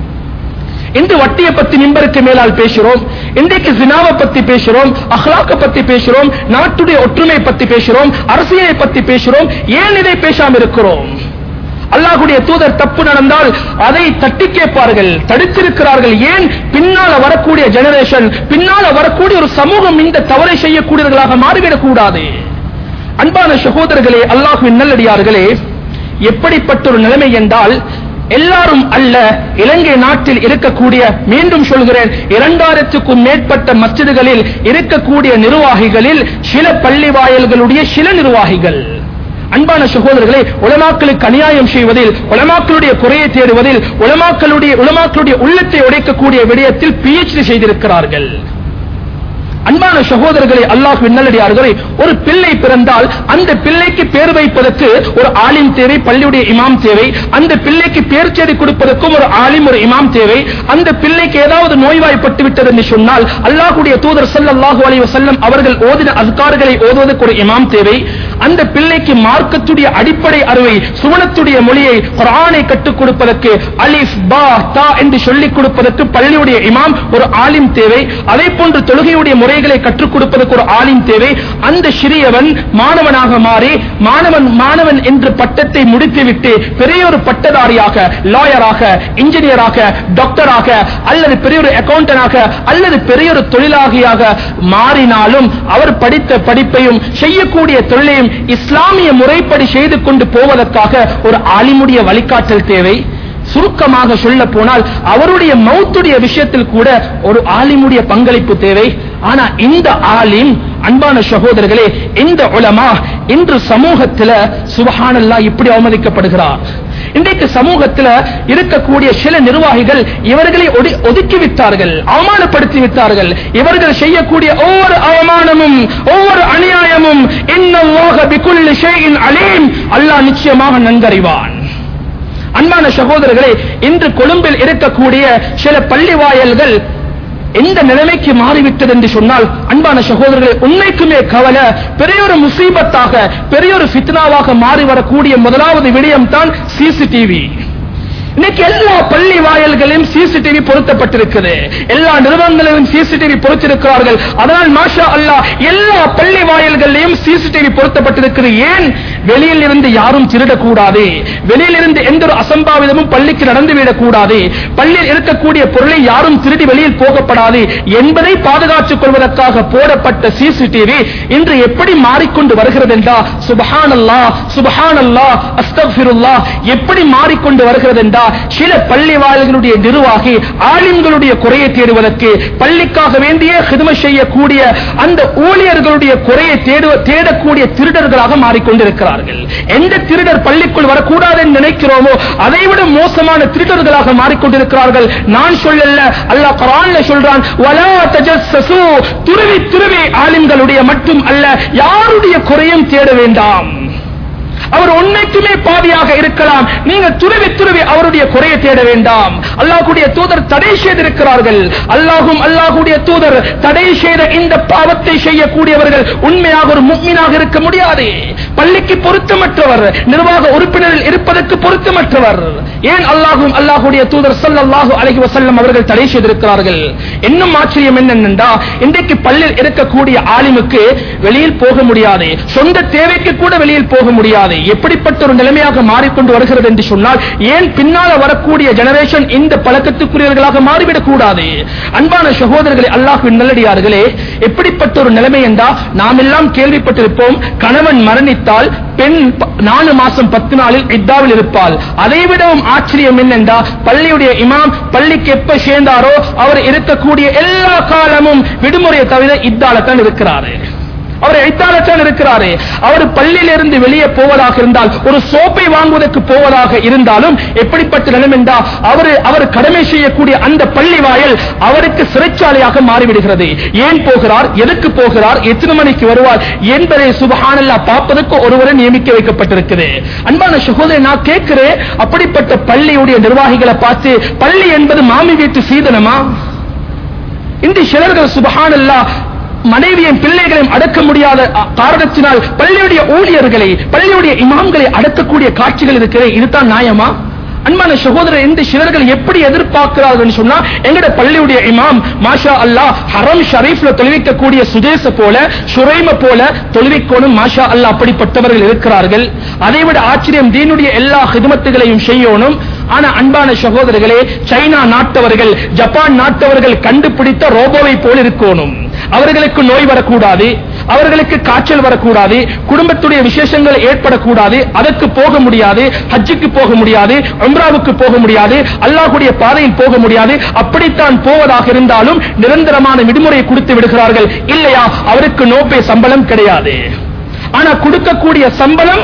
இன்று வட்டியை பத்தி மிம்பருக்கு மேலால் பேசுறோம் இன்றைக்கு ஜினாவை பத்தி பேசுறோம் அஹ்லாக்க பத்தி பேசுறோம் நாட்டுடைய ஒற்றுமை பத்தி பேசுறோம் அரசியலை பத்தி பேசுறோம் ஏன் இதை பேசாம இருக்கிறோம் அல்லாஹ்வுடைய தூதர் தப்பு நடந்தால் அதை தட்டி கேட்பார்கள் தடுத்திருக்கிறார்கள் ஏன் பின்னால வரக்கூடிய ஜெனரேஷன் பின்னால வரக்கூடிய ஒரு சமூகம் இந்த தவறை செய்யக்கூடியவர்களாக மாறிவிடக் கூடாது அன்பான சகோதரர்களே அல்லாஹ்வின் நல்லடியார்களே எப்படிப்பட்ட ஒரு நிலைமை என்றால் எல்லாரும் அல்ல இலங்கை நாட்டில் இருக்கக்கூடிய மீண்டும் சொல்கிறேன் இரண்டாயிரத்துக்கும் மேற்பட்ட மஸ்ஜிதுகளில் இருக்கக்கூடிய நிர்வாகிகளில் சில பள்ளி வாயல்களுடைய சில நிர்வாகிகள் அன்பான சகோதரர்களே உலமாக்களுக்கு அநியாயம் செய்வதில் உலமாக்களுடைய குறையை தேடுவதில் உலமாக்களுடைய உலமாக்களுடைய உள்ளத்தை உடைக்கக்கூடிய விடயத்தில் பிஎச்டி செய்திருக்கிறார்கள் அன்பான சகோதரர்களே அல்லாஹ் நல்லடியார்களே ஒரு பிள்ளை பிறந்தால் அந்த பிள்ளைக்கு பேர் வைப்பதற்கு ஒரு ஆலிம் தேவை பள்ளியுடைய இமாம் தேவை அந்த பிள்ளைக்கு பேர் செய்தி கொடுப்பதற்கும் ஒரு ஆலிம் ஒரு இமாம் தேவை அந்த பிள்ளைக்கு ஏதாவது நோய்வாய்ப்பட்டு விட்டது என்று சொன்னால் அல்லாஹ்வுடைய தூதர் ஸல்லல்லாஹு அலைஹி வஸல்லம் அவர்கள் ஓதின அஸ்கார்களை ஓதுவதற்கு ஒரு இமாம் தேவை அந்த பிள்ளைக்கு மார்க்கத்துடைய அடிப்படை அறிவை சுவனத்துடைய மொழியை குர்ஆனை கற்றுக் கொடுப்பதற்கு அலிஃப் பா தா என்று சொல்லிக் கொடுப்பதற்கு பள்ளியுடைய இமாம் ஒரு ஆலிம் தேவை அதே போன்று தொழுகையுடைய முறைகளை கற்றுக் கொடுப்பதற்கு ஒரு ஆலிம் தேவை அந்த சிறியவன் மாணவனாக மாறி மாணவன் மாணவன் என்ற பட்டத்தை முடித்துவிட்டு பெரிய ஒரு பட்டதாரியாக லாயராக இன்ஜினியராக டாக்டராக அல்லது பெரிய ஒரு அக்கௌண்டனாக அல்லது பெரிய ஒரு தொழிலாளியாக மாறினாலும் அவர் படித்த படிப்பையும் செய்யக்கூடிய தொழிலையும் இஸ்லாமிய முறைப்படி செய்து கொண்டு போவதற்காக ஒரு ஆலிமுடைய வழிகாட்டல் தேவை சுருக்கமாக சொல்ல போனால் அவருடைய மௌத்துடைய விஷயத்தில் கூட ஒரு ஆலிமுடைய பங்களிப்பு தேவை ஆனா இந்த ஆலிம் அன்பான சகோதரர்களே இந்த உலமா இன்று சமூகத்துல சுபஹானல்லாஹ் இப்படி அவமதிக்கப்படுகிறார் இன்றைக்கு சமூகத்துல இருக்கக்கூடிய சில நிர்வாகிகள் இவர்களை ஒடி- ஒதுக்கி விட்டார்கள் அவமானப்படுத்தி விட்டார்கள் இவர்கள் செய்யக்கூடிய ஒவ்வொரு அவமானமும் ஒவ்வொரு அநியாயமும் இன்னல்லாஹ பிகுல்லி ஷைஇன் அலீம் அல்லாஹ் நிச்சயமாக நன்கறிவான் அன்பான சகோதரர்களே இன்று கொழும்பில் இருக்கக்கூடிய சில பள்ளி வாயல்கள் எந்த நிலைமைக்கு மாறிவிட்டது என்று சொன்னால் அன்பான சகோதரர்களே உண்மைக்குமே கவலை பெரிய ஒரு முசீபத்தாக பெரிய ஒரு ஃபித்னாவாக மாறி வரக்கூடிய முதலாவது விடயம் தான் சிசிடிவி இன்னைக்கு எல்லா பள்ளி வாயல்களையும் சிசிடிவி பொருத்தப்பட்டிருக்குது எல்லா நிறுவனங்களிலும் சிசிடிவி பொருத்திருக்கிறார்கள் அதனால் மாஷா அல்லாஹ் எல்லா பள்ளி வாயல்களிலும் சிசிடிவி பொருத்தப்பட்டிருக்கிறது ஏன் வெளியில் இருந்து யாரும் திருடக்கூடாது வெளியில் இருந்து எந்த ஒரு அசம்பாவிதமும் பள்ளிக்கு நடந்துவிடக் கூடாது பள்ளியில் இருக்கக்கூடிய பொருளை யாரும் திருடி வெளியில் போகப்படாது என்பதை பாதுகாத்துக் கொள்வதற்காக போடப்பட்ட சிசிடிவி இன்று எப்படி மாறிக்கொண்டு வருகிறது என்றா சுபஹானல்லா சுபஹானல்லா அஸ்தக்ஃபிருல்லா எப்படி மாறிக்கொண்டு வருகிறது என்றா சில பள்ளி வாயில்களுடைய நிர்வாகி ஆலிம்களுடைய குறையை தேடுவதற்கு பள்ளிக்காக வேண்டிய ஹிதம செய்யக்கூடிய அந்த ஊழியர்களுடைய குறையை தேடு தேடக்கூடிய திருடர்களாக மாறிக்கொண்டிருக்கிறார்கள் எந்த திருடர் பள்ளிக்குள் வரக்கூடாது என்று நினைக்கிறோமோ அதைவிட மோசமான திருடர்களாக மாறிக்கொண்டிருக்கிறார்கள் நான் சொல்லல அல்லாஹ் குர்ஆன்ல சொல்றான் வலா தஜஸ்ஸசு துருவி துருவி ஆலிம்களுடைய மட்டும் அல்ல யாருடைய குறையும் தேட வேண்டாம் அவர் உண்மைக்குமே பாவியாக இருக்கலாம் நீங்க துருவி துருவி அவருடைய குறையை தேட வேண்டாம் அல்லாஹ்வுடைய தூதர் தடை செய்திருக்கிறார்கள் அல்லாஹும் அல்லாஹ்வுடைய தூதர் தடை செய்த இந்த பாவத்தை செய்யக்கூடியவர்கள் உண்மையாக ஒரு முக்மீனாக இருக்க முடியாது பள்ளிக்கு பொருத்தமற்றவர் நிர்வாக உறுப்பினரில் இருப்பதற்கு பொருத்தமற்றவர் ஏன் அல்லாஹும் அல்லாஹ்வுடைய தூதர் ஸல்லல்லாஹு அலைஹி வஸல்லம் அவர்கள் தடை செய்திருக்கிறார்கள் இன்னும் ஆச்சரியம் என்னென்னா இன்றைக்கு பள்ளியில் இருக்கக்கூடிய ஆலிமுக்கு வெளியில் போக முடியாது சொந்த தேவைக்கு கூட வெளியில் போக முடியாது எப்படிப்பட்ட ஒரு நிலைமையாக மாறிக்கொண்டு வருகிறது என்று சொன்னால் ஏன் பின்னால வரக்கூடிய ஜெனரேஷன் இந்த பழக்கத்துக்குரியவர்களாக மாறிவிடக் கூடாது அன்பான சகோதரர்களே அல்லாஹ்வின் நல்லடியார்களே எப்படிப்பட்ட ஒரு நிலைமை என்றா நாம் எல்லாம் கேள்விப்பட்டிருப்போம் கணவன் மரணித்தால் பெண் ப- நாலு மாசம் பத்து நாளில் இத்தாவில் இருப்பாள் அதை விடவும் ஆச்சரியம் என்னென்றா பள்ளியுடைய இமாம் பள்ளிக்கு எப்ப சேர்ந்தாரோ அவர் இருக்கக்கூடிய எல்லா காலமும் விடுமுறையை தவிர இத்தாலத்தான் இருக்கிறாரு அவர் ஐத்தாலத்தான் இருக்கிறாரு அவர் பள்ளியிலிருந்து வெளியே போவதாக இருந்தால் ஒரு சோப்பை வாங்குவதற்கு போவதாக இருந்தாலும் எப்படிப்பட்ட நிலைமை என்றா அவர் அவர் கடமை செய்யக்கூடிய அந்த பள்ளி வாயல் அவருக்கு சிறைச்சாலையாக மாறிவிடுகிறது ஏன் போகிறார் எதுக்கு போகிறார் எத்தனை மணிக்கு வருவார் என்பதை சுபஹானல்லா பார்ப்பதற்கு ஒருவரை நியமிக்க வைக்கப்பட்டிருக்குது அன்பான சகோதரி நான் கேட்கிறேன் அப்படிப்பட்ட பள்ளியுடைய நிர்வாகிகளை பார்த்து பள்ளி என்பது மாமி வீட்டு சீதனமா இந்த சிலர்கள் சுபஹானல்லா மனைவியும் பிள்ளைகளையும் அடக்க முடியாத அ, காரணத்தினால் பள்ளியுடைய ஊழியர்களை பள்ளியுடைய இமாம்களை அடக்கக்கூடிய காட்சிகள் இருக்கிறது இதுதான் நியாயமா அன்பான சகோதரர் இந்த சிலர்கள் எப்படி எதிர்பார்க்கிறார்கள் சொன்னா எங்கட பள்ளியுடைய இமாம் மாஷா அல்லாஹ் ஹரம் ஷரீஃப்ல தொழுவிக்கக்கூடிய சுதேச போல சுரைம போல தொழுவிக்கோணும் மாஷா அல்லாஹ் அப்படிப்பட்டவர்கள் இருக்கிறார்கள் அதைவிட ஆச்சரியம் தீனுடைய எல்லா ஹிதமத்துகளையும் செய்யணும் ஆனா அன்பான சகோதரர்களே சைனா நாட்டவர்கள் ஜப்பான் நாட்டவர்கள் கண்டுபிடித்த ரோபோவை போல் இருக்கணும் அவர்களுக்கு நோய் வரக்கூடாது அவர்களுக்கு காய்ச்சல் வரக்கூடாது குடும்பத்துடைய விசேஷங்கள் ஏற்படக்கூடாது அதற்கு போக முடியாது ஹஜ்ஜுக்கு போக முடியாது உம்ராவுக்கு போக முடியாது அல்லாஹ்வுடைய பாதையில் போக முடியாது அப்படித்தான் போவதாக இருந்தாலும் நிரந்தரமான விடுமுறை கொடுத்து விடுகிறார்கள் இல்லையா அவருக்கு நோபே சம்பளம் கிடையாது ஆனா கொடுக்கக்கூடிய சம்பளம்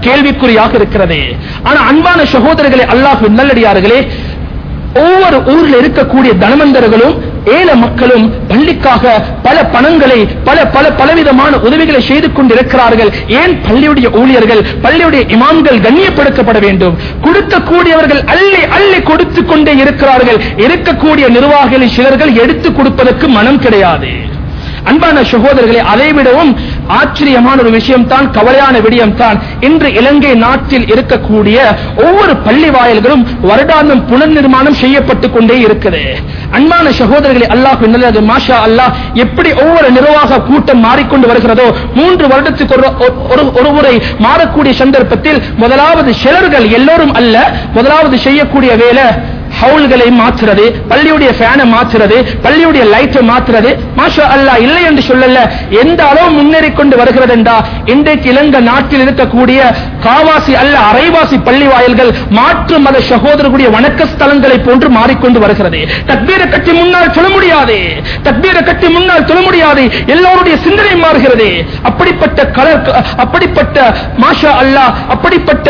கேள்விக்குறியாக இருக்கிறது ஆனா அன்பான சகோதரர்களே அல்லாஹ் நல்லடியார்களே ஒவ்வொரு ஊரில் இருக்கக்கூடிய தனமந்தர்களும் ஏழை மக்களும் பள்ளிக்காக பல பணங்களை பல பல பலவிதமான உதவிகளை செய்து கொண்டிருக்கிறார்கள் ஏன் பள்ளியுடைய ஊழியர்கள் பள்ளியுடைய இமாம்கள் கண்ணியப்படுத்தப்பட வேண்டும் கொடுக்கக்கூடியவர்கள் அள்ளி அள்ளி கொடுத்து கொண்டே இருக்கிறார்கள் இருக்கக்கூடிய நிர்வாகிகளில் சிலர்கள் எடுத்து கொடுப்பதற்கு மனம் கிடையாது அன்பான சகோதரர்களே அதை விடவும் ஆச்சரியமான ஒரு விஷயம் தான் கவலையான விடயம் தான் இன்று இலங்கை நாட்டில் இருக்கக்கூடிய ஒவ்வொரு பள்ளி வாயில்களும் வருடாந்தம் புனர்நிர்மாணம் செய்யப்பட்டு கொண்டே இருக்குது அன்பான சகோதரர்களே அல்லாஹ் நல்லது மாஷா அல்லாஹ் எப்படி ஒவ்வொரு நிர்வாக கூட்டம் மாறிக்கொண்டு வருகிறதோ மூன்று வருடத்துக்கு ஒரு ஒரு- ஒரு முறை மாறக்கூடிய சந்தர்ப்பத்தில் முதலாவது சிலர்கள் எல்லோரும் அல்ல முதலாவது செய்யக்கூடிய வேலை ஹவுல்களை மாற்றுறது பள்ளியுடைய ஃபேனை மாற்றுறது பள்ளியுடைய லைட்டை மாற்றுறது மாஷா அல்லாஹ் இல்லை என்று சொல்லல எந்த அளவு முன்னேறி கொண்டு வருகிறது என்றா இன்றைக்கு இலங்கை நாட்டில் இருக்கக்கூடிய காவாசி அல்ல அரைவாசி பள்ளி வாயில்கள் மாற்று மத சகோதரர்களுடைய வணக்க ஸ்தலங்களை போன்று மாறிக்கொண்டு வருகிறது தக்பீரை கட்டி முன்னால் சொல்ல முடியாது தக்பீரை கட்டி முன்னால் சொல்ல முடியாது எல்லோருடைய சிந்தனை மாறுகிறது அப்படிப்பட்ட கலர் அப்படிப்பட்ட மாஷா அல்லாஹ் அப்படிப்பட்ட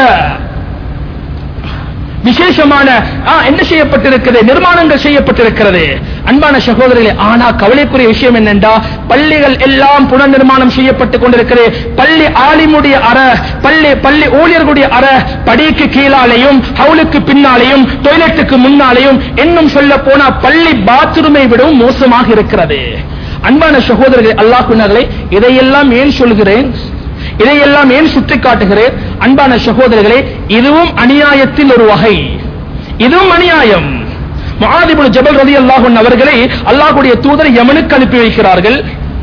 விசேஷமான ஆ, என்ன செய்யப்பட்டிருக்கிறது நிர்மாணங்கள் செய்யப்பட்டிருக்கிறது அன்பான சகோதரர்களே ஆனா கவலைக்குரிய விஷயம் என்னென்றா பள்ளிகள் எல்லாம் புனர் நிர்மாணம் செய்யப்பட்டு கொண்டிருக்கிறது பள்ளி ஆலிமுடைய அற பள்ளி பள்ளி ஊழியர்களுடைய அற படிக்கு கீழாலையும் ஹவுலுக்கு பின்னாலையும் டொய்லெட்டுக்கு முன்னாலையும் இன்னும் சொல்ல போனா பள்ளி பாத்ரூமை விடவும் மோசமாக இருக்கிறது அன்பான சகோதரர்களே அல்லாஹ் இதையெல்லாம் ஏன் சொல்கிறேன் இதையெல்லாம் ஏன் சுட்டி காட்டுகிறேன் அன்பான சகோதரர்களே இதுவும் அநியாயத்தில் ஒரு வகை இதுவும் அநியாயம் முஆதிபுல் ஜபல் ரலியல்லாஹு அன்ஹு அவர்களை அல்லாஹ்வுடைய தூதர் யமனுக்கு அனுப்பி வைக்கிறார்கள்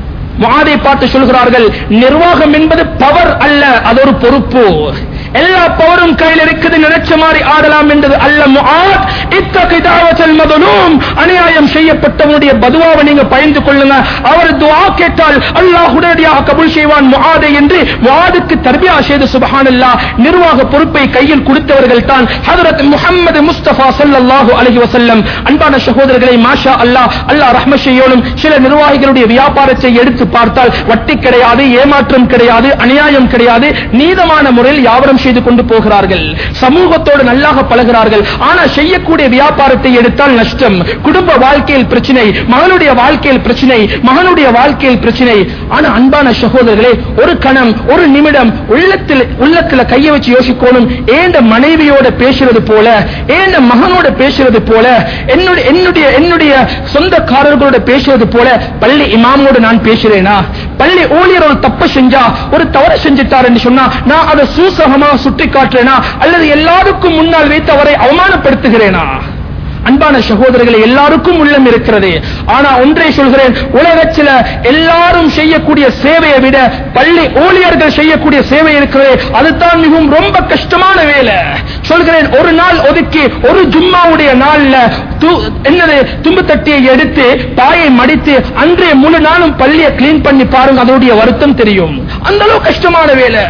முஆதை பார்த்து சொல்கிறார்கள் நிர்வாகம் என்பது பவர் அல்ல அது ஒரு பொறுப்பு எல்லா பவரும் கையில் இருக்குது நினைச்ச மாதிரி ஆடலாம் என்றது அல்ல முஆத் இத்தகி தாவத்தல் மதுலூம் அநியாயம் செய்யப்பட்டவனுடைய பதுவாவை நீங்க பயந்து கொள்ளுங்க அவர் துஆ கேட்டால் அல்லாஹ் உடனடியாக கபூல் செய்வான் முஆதை என்று முஆதுக்கு தர்பியா செய்து சுப்ஹானல்லாஹ் நிர்வாக பொறுப்பை கையில் கொடுத்தவர்கள் தான் ஹஜரத் முஹம்மது முஸ்தபா ஸல்லல்லாஹு அலைஹி வஸல்லம் அன்பான சகோதரர்களை மாஷா அல்லாஹ் அல்லாஹ் ரஹ்மத் செய்யோனும் சில நிர்வாகிகளுடைய வியாபாரத்தை எடுத்து பார்த்தால் வட்டி கிடையாது ஏமாற்றம் கிடையாது அநியாயம் கிடையாது நீதமான முறையில் வியாபாரம் செய்து கொண்டு போகிறார்கள் சமூகத்தோடு நல்லாக பழகிறார்கள் ஆனா செய்யக்கூடிய வியாபாரத்தை எடுத்தால் நஷ்டம் குடும்ப வாழ்க்கையில் பிரச்சனை மகனுடைய வாழ்க்கையில் பிரச்சனை மகனுடைய வாழ்க்கையில் பிரச்சனை ஆனா அன்பான சகோதரர்களே ஒரு கணம் ஒரு நிமிடம் உள்ளத்தில் உள்ளத்துல கைய வச்சு யோசிக்கணும் ஏண்ட மனைவியோட பேசுறது போல ஏண்ட மகனோட பேசுறது போல என்னுடைய என்னுடைய என்னுடைய சொந்தக்காரர்களோட பேசுறது போல பள்ளி இமாமோடு நான் பேசுறேனா பள்ளி ஊழியர் ஒரு தப்பு செஞ்சா ஒரு தவறு செஞ்சிட்டார் என்று சொன்னா நான் அதை சூசகமா சுட்டி காட்டுறேனா அல்லது எல்லாருக்கும் முன்னால் வைத்து அவரை அவமானப்படுத்துகிறேனா அன்பான சகோதரர்களே எல்லாருக்கும் உள்ளம் இருக்கிறது ஆனா ஒன்றை சொல்கிறேன் உலகத்தில் எல்லாரும் செய்யக்கூடிய சேவையை விட பள்ளி ஊழியர்கள் செய்யக்கூடிய சேவை இருக்கிறது அதுதான் மிகவும் ரொம்ப கஷ்டமான வேலை சொல்கிறேன் ஒரு நாள் ஒதுக்கி ஒரு ஜும்மாவுடைய நாள்ல து- என்னது தும்பு தட்டியை எடுத்து பாயை மடித்து அன்றைய முழு நாளும் பள்ளியை கிளீன் பண்ணி பாருங்க அதோடைய வருத்தம் தெரியும் அந்த அளவு கஷ்டமான வேலை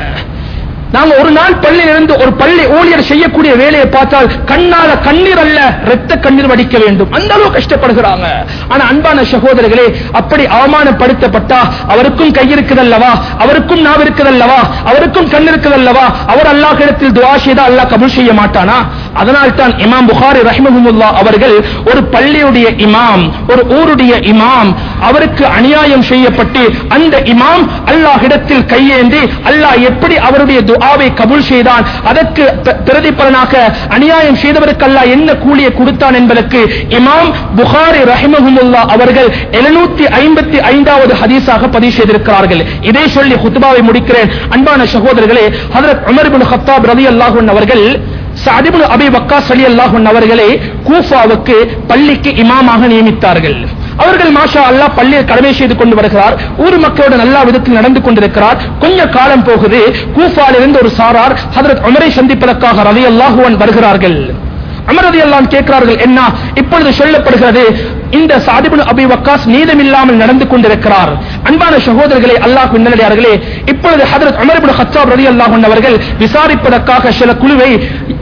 நாங்க ஒரு நாள் பள்ளியில் இருந்து ஒரு பள்ளி ஊழியர் செய்யக்கூடிய வேலையை பார்த்தால் கண்ணால கண்ணீர் அல்ல இரத்த கண்ணீர் வடிக்க வேண்டும் அந்த அளவு கஷ்டப்படுகிறாங்க ஆனா அன்பான சகோதரர்களே அப்படி அவமானப்படுத்தப்பட்டா அவருக்கும் கை இருக்குதல்லவா அவருக்கும் நாவ் இருக்குதல்லவா அவருக்கும் கண் இருக்குதல்லவா அவர் அல்லாஹ் இடத்தில் துவா செய்தா அல்லாஹ் கபூல் செய்ய மாட்டானா அதனால் தான் இமாம் புகாரி ரஹ்மஹுல்லா அவர்கள் ஒரு பள்ளியுடைய இமாம் ஒரு ஊருடைய இமாம் அவருக்கு அநியாயம் செய்யப்பட்டு அந்த இமாம் அல்லாஹ்விடத்தில் கையேந்தி அல்லாஹ் எப்படி அவருடைய துஆவை கபூல் செய்தான் அதற்கு ப- பிரதிபலனாக அநியாயம் செய்தவருக்கு அல்லாஹ் என்ன கூலியை கொடுத்தான் என்பதற்கு இமாம் புகாரி ரஹிமஹுல்லா அவர்கள் 755 ஐம்பத்தி ஐந்தாவது ஹதீஸாக பதிவு செய்திருக்கிறார்கள் இதை சொல்லி ஹுத்பாவை முடிக்கிறேன் அன்பான சகோதரர்களே ஹஜரத் உமர் இப்னு கத்தாப் ரலியல்லாஹு அன்ஹு அவர்கள் சஅத் இப்னு அபி வக்காஸ் ரலியல்லாஹு அன்ஹு அவர்களை கூஃபாவுக்கு பள்ளிக்கு இமாமாக நியமித்தார்கள் அவர்கள் மாஷா அல்லாஹ் பள்ளியில் கடமை செய்து கொண்டு வருகிறார் ஊர் மக்களோட நல்ல விதத்தில் நடந்து கொண்டிருக்கிறார் கொஞ்ச காலம் போகுது கூஃபாலிருந்து ஒரு சாரார் ஹஜரத் உமரை சந்திப்பதற்காக ரலியல்லாஹு அன்ஹு வருகிறார்கள் அமர் ரலியல்லாஹு அன்ஹு கேட்கிறார்கள் என்ன இப்பொழுது சொல்லப்படுகிறது இந்த சாதிபுன் அபி வக்காஸ் நீதமில்லாமல் நடந்து கொண்டிருக்கிறார் அன்பான சகோதரர்களே அல்லாஹ் நல்லடியார்களே இப்பொழுது ஹதரத் உமர் இப்னு கத்தாப் ரலியல்லாஹு அன்ஹு அவர்கள் விசாரிப்பதற்காக சில குழுவை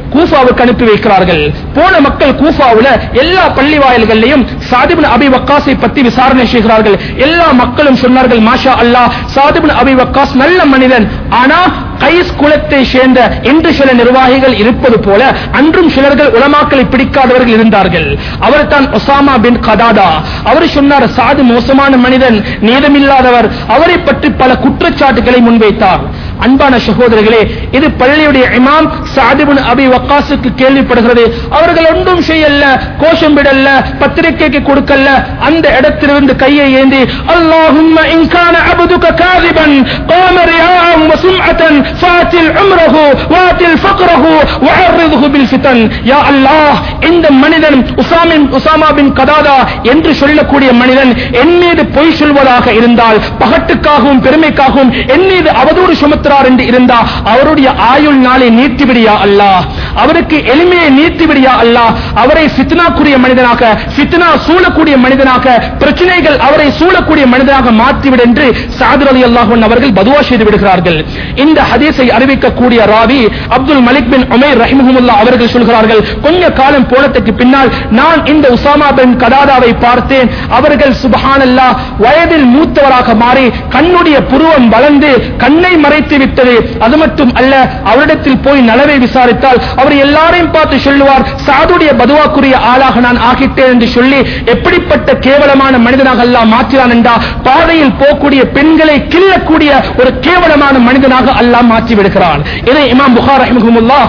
கூஃபாவுக்கு அனுப்பி வைக்கிறார்கள் போன மக்கள் கூஃபாவுல எல்லா பள்ளி வாயில்கள்லையும் சாதிபின் அபி வக்காஸை பத்தி விசாரணை செய்கிறார்கள் எல்லா மக்களும் சொன்னார்கள் மாஷா அல்லாஹ் சாதிபின் அபி வக்காஸ் நல்ல மனிதன் ஆனா கைஸ் குலத்தை சேர்ந்த இன்று சில நிர்வாகிகள் இருப்பது போல அன்றும் சிலர்கள் உலமாக்களை பிடிக்காதவர்கள் இருந்தார்கள் அவர் தான் ஒசாமா பின் கதாதா அவர் சொன்னார் சாது மோசமான மனிதன் நீதமில்லாதவர் அவரை பற்றி பல குற்றச்சாட்டுகளை முன்வைத்தார் அன்பான சகோதரர்களே இது பள்ளியுடைய இமாம் சாதிபுன் அபி வக்காசுக்கு கேள்விப்படுகிறது அவர்கள் ஒன்றும் செய்யல கோஷம் விடல்ல பத்திரிகைக்கு கொடுக்கல அந்த இடத்திலிருந்து கையை ஏந்தி அல்லாஹும்ம இன்கான அபுதுக காதிபன் قام رياء وسمعة فاتل عمره واتل فقره وعرضه بالفتن يا الله இந்த மனிதன் உசாமின் உசாமா பின் கதாதா என்று சொல்லக்கூடிய மனிதன் என் மீது பொய் சொல்வதாக இருந்தால் பகட்டுக்காகவும் பெருமைக்காகவும் என் மீது அவதூறு சுமத்துறார் என்று இருந்தா அவருடைய ஆயுள் நாளை நீட்டிவிடியா அல்லாஹ் அவருக்கு எளிமையை நீட்டிவிடியா அல்லாஹ் அவரை ஃபித்னாக்குரிய மனிதனாக ஃபித்னா சூழக்கூடிய மனிதனாக பிரச்சனைகள் அவரை சூழக்கூடிய மனிதனாக மாற்றிவிடு என்று சாதுர் அலி அல்லாஹன் அவர்கள் பதுவா செய்து விடுகிறார்கள் இந்த ஹதீஸை அறிவிக்கக்கூடிய ராவி அப்துல் மலிக் பின் உமைர் ரஹிமஹமுல்லா அவர்கள் சொல்கிறார்கள் கொஞ்ச காலம் போனதுக்கு பின்னால் நான் இந்த உசாமா பின் கதாதாவை பார்த்தேன் அவர்கள் சுபஹானல்லா வயதில் மூத்தவராக மாறி கண்ணுடைய புருவம் வளர்ந்து கண்ணை மறைத்து விட்டது அது மட்டும் அல்ல அவரிடத்தில் போய் நலவை விசாரித்தால் அவர் எல்லாரையும் பார்த்து சொல்லுவார் சாதுடைய பதுவாக்குரிய ஆளாக நான் ஆகிட்டேன் என்று சொல்லி எப்படிப்பட்ட கேவலமான மனிதனாக அல்லாஹ் மாற்றினான் என்றா பாதையில் போகக்கூடிய பெண்களை கிள்ளக்கூடிய ஒரு கேவலமான மனிதனாக அல்லாஹ் மாற்றி விடுகிறான் இதை இமாம் புகார் ரஹிமஹுல்லா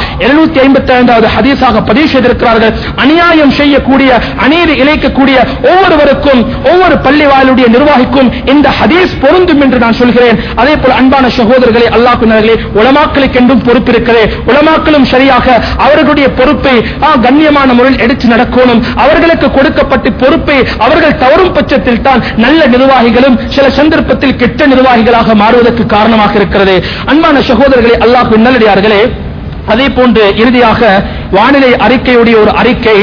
755வது ஹதீஸாக பதிவு செய்திருக்கிறார்கள் அநியாயம் செய்யக்கூடிய அநீதி இழைக்கக்கூடிய ஒவ்வொருவருக்கும் ஒவ்வொரு பள்ளி வாயிலுடைய நிர்வாகிக்கும் இந்த ஹதீஸ் பொருந்தும் என்று நான் சொல்கிறேன் அதே போல அன்பான சகோதரர்களே அல்லாஹ்வினர்களே உலமாக்களுக்கு என்றும் பொறுப்பு இருக்கிறது உலமாக்களும் சரியாக அவர்களுடைய பொறுப்பை ஆ, கண்ணியமான முறையில் எடுத்து நடக்கணும் அவர்களுக்கு கொடுக்கப்பட்ட பொறுப்பை அவர்கள் தவறும் பட்சத்தில் தான் நல்ல நிர்வாகிகளும் சில சந்தர்ப்பத்தில் கெட்ட நிர்வாகிகளாக மாறுவதற்கு காரணமாக இருக்கிறது அன்பான சகோதரர்களே அல்லாஹ் நல்லடியார்களே அதே போன்று இறுதியாக வானிலை அறிக்கையுடைய ஒரு அறிக்கை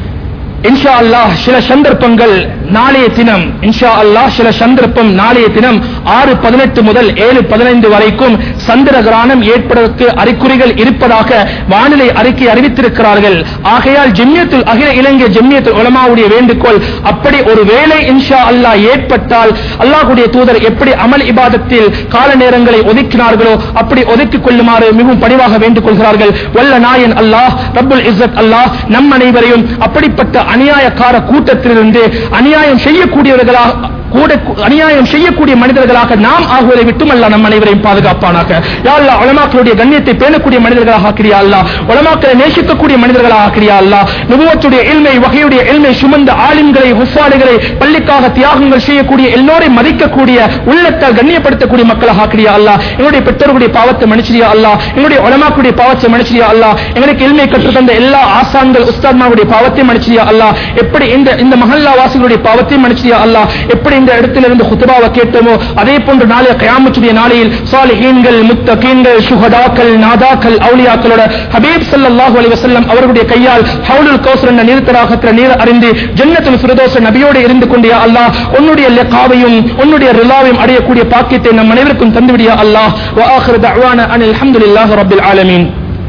இன்ஷா அல்லாஹ் சில சந்தர்ப்பங்கள் நாளைய தினம் இன்ஷா அல்லாஹ் சில சந்தர்ப்பம் நாளைய தினம் ஆறு பதினெட்டு முதல் ஏழு பதினைந்து வரைக்கும் சந்திர கிரகணம் ஏற்படுவதற்கு அறிகுறிகள் இருப்பதாக வானிலை அறிக்கை அறிவித்திருக்கிறார்கள் ஆகையால் ஜெம்மியத்துல் அகில இலங்கை ஜெம்மியத்துல் உலமாவுடைய வேண்டுகோள் அப்படி ஒரு வேளை இன்ஷா அல்லாஹ் ஏற்பட்டால் அல்லாஹ்வுடைய தூதர் எப்படி அமல் இபாதத்தில் கால நேரங்களை ஒதுக்கினார்களோ அப்படி ஒதுக்கிக் கொள்ளுமாறு மிகவும் பணிவாக வேண்டிக் கொள்கிறார்கள் வல்ல நாயன் அல்லாஹ் ரப்புல் இஸ்ஸத் அல்லாஹ் நம் அனைவரையும் அப்படிப்பட்ட அநியாயக்கார கூட்டத்திலிருந்து அநியாயம் செய்யக்கூடியவர்களாக கூட அநியாயம் செய்யக்கூடிய மனிதர்களாக நாம் ஆகுவதை விட்டும் அல்ல நம் அனைவரையும் பாதுகாப்பானாக யா அல்லாஹ் உலமாக்களுடைய கண்ணியத்தை பேணக்கூடிய மனிதர்களாக ஆக்கிறியா அல்லாஹ் உலமாக்களை நேசிக்கக்கூடிய மனிதர்களாக ஆக்கிறியா அல்லாஹ் நுபுவத்துடைய எல்மை வகையுடைய எல்மை சுமந்த ஆலிம்களை ஹுஃபாடுகளை பள்ளிக்காக தியாகங்கள் செய்யக்கூடிய எல்லோரையும் மதிக்கக்கூடிய உள்ளத்தால் கண்ணியப்படுத்தக்கூடிய மக்களாக ஆக்கிறியா அல்லாஹ் எங்களுடைய பெற்றோர்களுடைய பாவத்தை மன்னிச்சிரியா அல்லாஹ் எங்களுடைய உலமாக்களுடைய பாவத்தை மன்னிச்சிரியா அல்லாஹ் எங்களுக்கு எல்மை கற்றுத் தந்த எல்லா ஆசான்கள் உஸ்தாத்மாவுடைய பாவத்தை மன்னிச்சிரியா அல்லாஹ் எப்படி இந்த இந்த மஹல்லா வாசிகளுடைய பாவத்தை மன்னிச்சிரியா அல்லாஹ் எப்படி இந்த இடத்துல இருந்து குத்துபாவை கேட்டோமோ அதே போன்று நாளைய கயாமத்துடைய நாளையில் சாலிஹீன்கள் முத்தகீன்கள் சுஹதாக்கள் நாதாக்கள் அவுலியாக்களோட ஹபீப் ஸல்லல்லாஹு அலைஹி வஸல்லம் அவர்களுடைய கையால் ஹவுலுல் கௌசர் என்ற நீர்த்தடாகத்திர நீர் அறிந்து ஜன்னத்துல் ஃபிர்தௌஸ் நபியோடு இருந்து கொண்டியா அல்லாஹ் உன்னுடைய லிகாவையும் உன்னுடைய ரிலாவையும் அடையக்கூடிய பாக்கியத்தை நம் அனைவருக்கும் தந்துவிடியா அல்லாஹ் வ ஆகிரு தஅவானா அனில் ஹம்துலில்லாஹி ரப்பில் ஆலமீன்